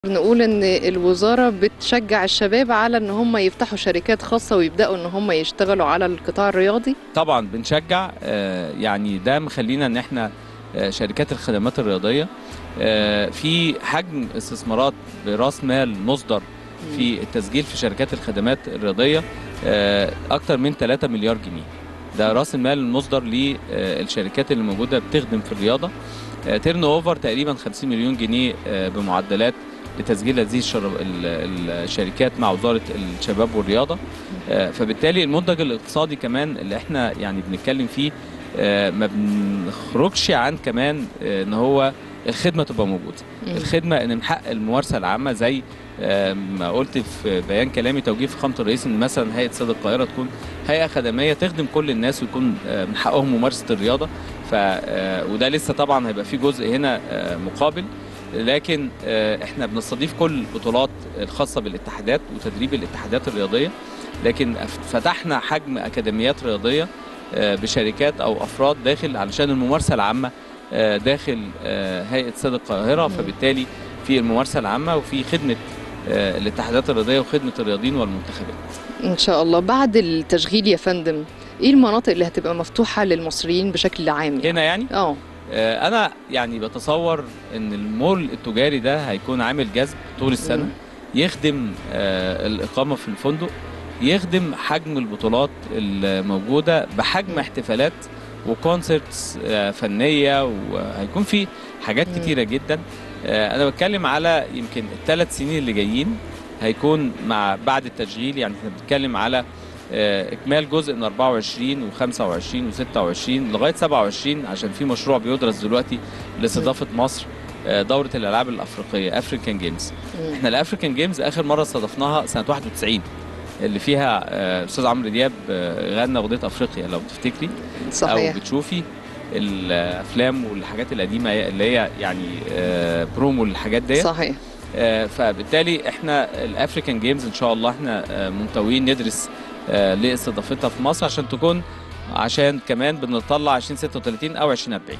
نقول ان الوزاره بتشجع الشباب على ان هم يفتحوا شركات خاصه ويبداوا ان هم يشتغلوا على القطاع الرياضي طبعا بنشجع آه، يعني ده مخلينا ان احنا آه، شركات الخدمات الرياضيه آه، في حجم استثمارات براس مال مصدر في التسجيل في شركات الخدمات الرياضيه آه، اكتر من 3 مليار جنيه ده راس المال المصدر للشركات اللي موجوده بتخدم في الرياضه تيرن اوفر تقريبا 50 مليون جنيه آه، بمعدلات لتسجيل هذه الشر- ال- الشركات مع وزاره الشباب والرياضه آه، فبالتالي المنتج الاقتصادي كمان اللي احنا يعني بنتكلم فيه آه، ما بنخرجش عن كمان آه، ان هو الخدمه تبقى موجوده مم. الخدمه ان من حق الممارسه العامه زي آه، ما قلت في بيان كلامي توجيه فخامه الرئيس ان مثلا هيئه سد القاهره تكون هيئه خدميه تخدم كل الناس ويكون آه، من حقهم ممارسه الرياضه ف آه، وده لسه طبعا هيبقى في جزء هنا آه، مقابل لكن آه، احنا بنستضيف كل البطولات الخاصه بالاتحادات وتدريب الاتحادات الرياضيه لكن أف- فتحنا حجم اكاديميات رياضيه آه، بشركات او افراد داخل علشان الممارسه العامه آه، داخل آه، هيئه سد القاهره مم. فبالتالي في الممارسه العامه وفي خدمه آه، الاتحادات الرياضيه وخدمه الرياضيين والمنتخبات ان شاء الله بعد التشغيل يا فندم ايه المناطق اللي هتبقى مفتوحه للمصريين بشكل عام يعني؟ هنا يعني اه آه، انا يعني بتصور ان المول التجاري ده هيكون عامل جذب طول السنه مم. يخدم آه، الإقامة في الفندق يخدم حجم البطولات الموجودة بحجم احتفالات وكونسرتس آه، فنية وهيكون في حاجات مم. كتيرة جدا آه، أنا بتكلم على يمكن الثلاث سنين اللي جايين هيكون مع بعد التشغيل يعني احنا بنتكلم على آه، إكمال جزء من 24 و25 و26 لغاية 27 عشان في مشروع بيدرس دلوقتي لاستضافة مصر آه، دورة الألعاب الأفريقية أفريكان جيمز مم. احنا الافريكان جيمز اخر مره استضفناها سنه 91 اللي فيها آه، استاذ عمرو دياب آه، غنى اغنيه افريقيا لو تفتكري او صحيح بتشوفي الافلام والحاجات القديمه اللي هي يعني آه، برومو الحاجات دي صحيح آه، فبالتالي احنا الافريكان جيمز ان شاء الله احنا آه، منتويين ندرس آه، لاستضافتها في مصر عشان تكون عشان كمان بنطلع 2036 او 2040